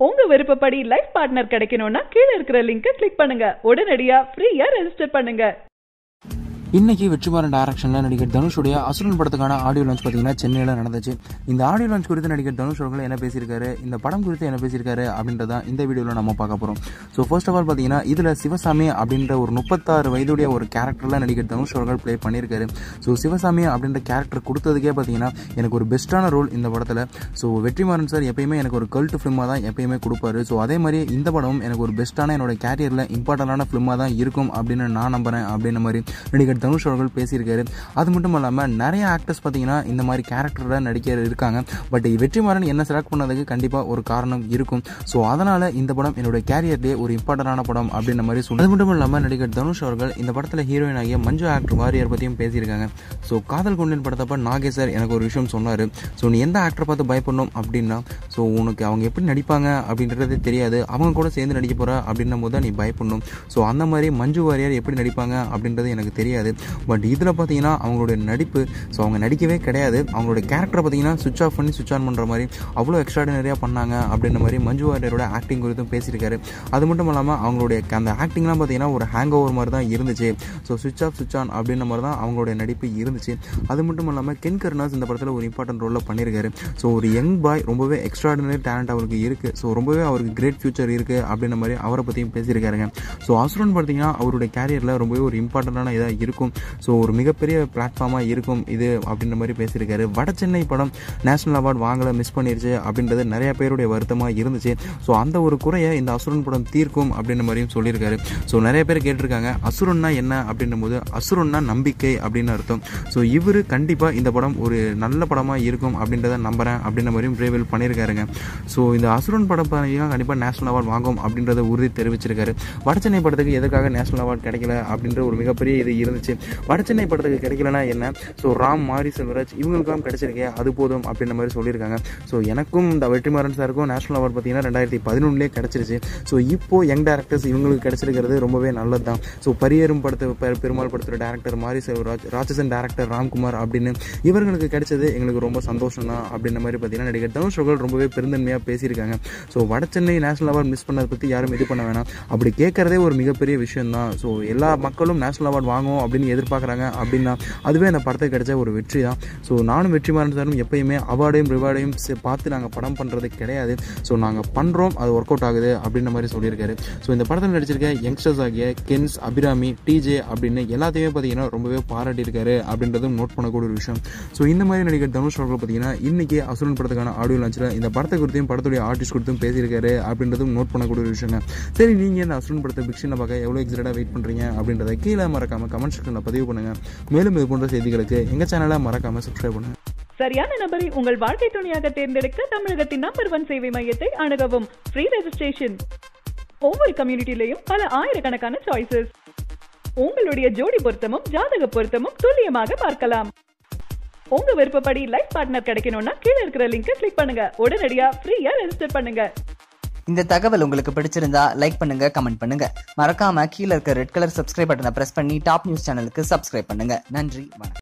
உங்க விருப்பப்படி life partner கிடைக்கணும்னா கீழ இருக்கிற லிங்கை கிளிக் பண்ணுங்க உடனடியா ஃப்ரீயா ரெஜிஸ்டர் பண்ணுங்க இன்னைக்கு வெற்றிமாறன் டைரக்ஷனில் நடிகர் தனுஷுடைய அசுரன் படத்துக்கான ஆடியோ லான்ச் பார்த்தீங்கன்னா சென்னையில் நடந்துச்சு இந்த ஆடியோ லான்ச் குறித்து நடிகர் தனுஷ் அவர்கள் என்ன பேசியிருக்காரு இந்த படம் குறித்து என்ன பேசியிருக்காரு அப்படின்றத இந்த வீடியோவில் நம்ம பார்க்க போகிறோம் ஸோ ஃபர்ஸ்ட் ஆஃப் ஆல் பார்த்தீங்கன்னா இதில் சிவசாமி அப்படின்ற ஒரு முப்பத்தாறு வயதுடைய ஒரு கேரக்டரில் நடிகர் தனுஷ் அவர்கள் ப்ளே பண்ணியிருக்காரு ஸோ சிவசாமி அப்படின்ற கேரக்டர் கொடுத்ததுக்கே பார்த்தீங்கன்னா எனக்கு ஒரு பெஸ்ட்டான ரோல் இந்த படத்தில் ஸோ வெற்றிமாறன் சார் எப்பயுமே எனக்கு ஒரு கல்ட்டு ஃபிலிமாக தான் எப்பயுமே கொடுப்பாரு ஸோ அதே மாதிரி இந்த படம் எனக்கு ஒரு பெஸ்ட்டான என்னோட கேரியரில் இம்பார்ட்டண்டான ஃபிலிமாக தான் இருக்கும் அப்படின்னு நான் நம்புறேன் அப்படின்ற மாதிரி நடிகர் தனுஷ் அவர்கள் பேசியிருக்காரு அது மட்டும் இல்லாமல் நிறைய ஆக்டர்ஸ் பார்த்தீங்கன்னா இந்த மாதிரி கேரக்டரில் நடிக்க இருக்காங்க பட் வெற்றிமாறன் என்ன செலக்ட் பண்ணதுக்கு கண்டிப்பாக ஒரு காரணம் இருக்கும் ஸோ அதனால் இந்த படம் என்னோட கேரியர்லேயே ஒரு இம்பார்ட்டண்டான படம் அப்படின்ற மாதிரி சொல்லி அது மட்டும் இல்லாமல் நடிகர் தனுஷ் அவர்கள் இந்த படத்தில் ஹீரோயின் ஆகிய மஞ்சு ஆக்டர் வாரியர் பற்றியும் பேசியிருக்காங்க ஸோ காதல் கொண்டின் படத்தப்ப நாகேசர் எனக்கு ஒரு விஷயம் சொன்னார் ஸோ நீ எந்த ஆக்டரை பார்த்து பயப்படணும் அப்படின்னா ஸோ உனக்கு அவங்க எப்படி நடிப்பாங்க அப்படின்றது தெரியாது அவங்க கூட சேர்ந்து நடிக்க போகிற அப்படின்னும் போது தான் நீ பயப்படணும் ஸோ அந்த மாதிரி மஞ்சு வாரியர் எப்படி நடிப்பாங்க அப்படின்றது எனக்கு தெரியாது பட் இதில் பார்த்தீங்கன்னா அவங்களுடைய நடிப்பு ஸோ அவங்க நடிக்கவே கிடையாது அவங்களுடைய கேரக்டரை பார்த்தீங்கன்னா சுவிச் ஆஃப் பண்ணி சுவிச் ஆன் பண்ணுற மாதிரி அவ்வளோ எக்ஸ்ட்ராடினரியாக பண்ணாங்க அப்படின்ற மாதிரி மஞ்சு வாரியரோட ஆக்டிங் குறித்தும் பேசியிருக்காரு அது மட்டும் இல்லாமல் அவங்களுடைய அந்த ஆக்டிங்லாம் பார்த்தீங்கன்னா ஒரு ஹேங் ஓவர் மாதிரி தான் இருந்துச்சு so switch off switch on அப்படின்ற மாதிரி தான் அவங்களுடைய நடிப்பு இருந்துச்சு அது மட்டும் இல்லாமல் கென் கருணாஸ் இந்த படத்தில் ஒரு இம்பார்ட்டன்ட் ரோலில் பண்ணியிருக்காரு ஸோ ஒரு யங் பாய் ரொம்பவே எக்ஸ்ட்ராடினரி டேலண்ட் அவருக்கு இருக்குது ஸோ ரொம்பவே அவருக்கு கிரேட் ஃபியூச்சர் இருக்குது அப்படின்ற மாதிரி அவரை பற்றியும் பேசியிருக்காருங்க ஸோ அசுரன் பார்த்தீங்கன்னா அவருடைய கேரியரில் ரொம்பவே ஒரு இம்பார்ட்டண்டான இதாக இருக்கும் ஸோ ஒரு மிகப்பெரிய பிளாட்ஃபார்மாக இருக்கும் இது அப்படின்ற மாதிரி பேசியிருக்காரு வட சென்னை படம் நேஷனல் அவார்டு வாங்கலை மிஸ் பண்ணிருச்சு அப்படின்றது நிறைய பேருடைய வருத்தமாக இருந்துச்சு ஸோ அந்த ஒரு குறையை இந்த அசுரன் படம் தீர்க்கும் அப்படின்ற மாதிரியும் சொல்லியிருக்காரு ஸோ நிறைய பேர் கேட்டிருக்காங்க அசுரன்னா என்ன அப்படின்னும் போது அசுரன்னா நம்பிக்கை அப்படின்னு அர்த்தம் ஸோ இவர் கண்டிப்பாக இந்த படம் ஒரு நல்ல படமாக இருக்கும் அப்படின்றத நம்புறேன் அப்படின்ற மாதிரியும் ரிவீல் பண்ணியிருக்காருங்க ஸோ இந்த அசுரன் படம் பார்த்தீங்கன்னா கண்டிப்பாக நேஷனல் அவார்டு வாங்கும் அப்படின்றத உறுதி தெரிவிச்சிருக்காரு வடச்சென்னை படத்துக்கு எதுக்காக நேஷனல் அவார்டு கிடைக்கல அப்படின்ற ஒரு மிகப்பெரிய இது இருந்துச்சு வடச்சென்னை படத்துக்கு கிடைக்கலனா என்ன ஸோ ராம் மாரி செல்வராஜ் இவங்களுக்கெல்லாம் கிடைச்சிருக்கே அது போதும் அப்படின்ற மாதிரி சொல்லியிருக்காங்க ஸோ எனக்கும் இந்த வெற்றிமாறன் சாருக்கும் நேஷனல் அவார்டு பார்த்தீங்கன்னா ரெண்டாயிரத்தி பதினொன்றுலேயே கிடச்சிருச்சு ஸோ இப்போ யங் டேரக்டர்ஸ் இவங்களுக்கு கிடைச்சிருக்கிறது ரொம்பவே நல்லது தான் ஸோ பரியரும் படத்தை பெ- பெருமாள் படத்தோட டேரக்டர் மாரி செல்வராஜ் ராட்சசன் டேரக்டர் ராம்குமார் அப்படின்னு இவர்களுக்கு கிடைச்சது எங்களுக்கு ரொம்ப சந்தோஷம் தான் அப்படின்ற மாதிரி பார்த்தீங்கன்னா நடிகர் தனுஷ் அவர்கள் ரொம்பவே பெருந்தன்மையாக பேசியிருக்காங்க so Vada Chennai national award miss பண்ணதை பற்றி யாரும் இது பண்ண வேணாம் அப்படி கேட்கறதே ஒரு மிகப்பெரிய விஷயம் தான் ஸோ எல்லா மக்களும் நேஷனல் அவார்டு வாங்கும் அப்படின்னு எதிர்பார்க்குறாங்க அப்படின்னா அதுவே அந்த படத்துக்கு கிடைச்ச ஒரு வெற்றி தான் ஸோ நானும் வெற்றிமாறன் சாரும் எப்பயுமே அவார்டையும் ரிவார்டையும் பார்த்து நாங்கள் படம் பண்ணுறது கிடையாது ஸோ நாங்கள் பண்ணுறோம் அது ஒர்க் அவுட் ஆகுது அப்படின்ற மாதிரி சொல்லியிருக்காரு ஸோ இந்த படத்தில் நடிச்சிருக்க யங்ஸ்டர்ஸ் ஆகிய கென்ஸ் அபிராமி டிஜே அப்படின்னு எல்லாத்தையுமே பார்த்தீங்கன்னா ரொம்பவே பாராட்டியிருக்காரு அப்படின்றதும் நோட் பண்ணக்கூடிய ஒரு விஷயம் ஸோ இந்த மாதிரி நடிகர் தனுஷ் அவர்கள் பார்த்தீங்கன்னா இன்னைக்கு அசுரன் படத்துக்கான ஆடியோ லான்ச்சில் இந்த படத்தை குறித்தும் படத்துடைய ஆர்டிஸ்ட் குறித்தும் பேசியிருக்காரு அப்படின்றதும் நோட் பண்ணக்கூடிய ஒரு விஷயங்க சரி நீங்கள் இந்த அசுரன் படத்தை பிக்ஷனை பார்க்க எவ்வளோ எக்ஸைட்டாக வெயிட் பண்ணுறீங்க அப்படின்றத கீழே மறக்காம கமெண்ட் செக்ஷனில் பதிவு பண்ணுங்க மேலும் இது போன்ற செய்திகளுக்கு எங்கள் சேனலை மறக்காம சப்ஸ்கிரைப் பண்ணுங்க சரியான நபரை உங்கள் வாழ்க்கை துணையாக தேர்ந்தெடுக்க தமிழகத்தின் நம்பர் ஒன் சேவை மையத்தை அணுகவும் ஃப்ரீ ரெஜிஸ்ட்ரேஷன் ஒவ்வொரு கம்யூனிட்டிலையும் பல ஆயிரக்கணக்கான சாய்ஸஸ் உங்களுடைய ஜோடி பொருத்தமும் ஜாதக பொருத்தமும் துல்லியமாக பார்க்கலாம் உங்க விருப்பப்படி லைஃப் பார்ட்னர் கிடைக்கணும்னா கீழ இருக்கிற லிங்கை கிளிக் பண்ணுங்க உடனடியா ஃப்ரீயா ரெஜிஸ்டர் பண்ணுங்க இந்த தகவல் உங்களுக்கு பிடிச்சிருந்தா லைக் பண்ணுங்க கமெண்ட் பண்ணுங்க மறக்காம கீழே இருக்க ரெட் கலர் சப்ஸ்கிரைப் பட்டனை பிரஸ் பண்ணி டாப் நியூஸ் சேனலுக்கு சப்ஸ்கிரைப் பண்ணுங்க நன்றி வணக்கம்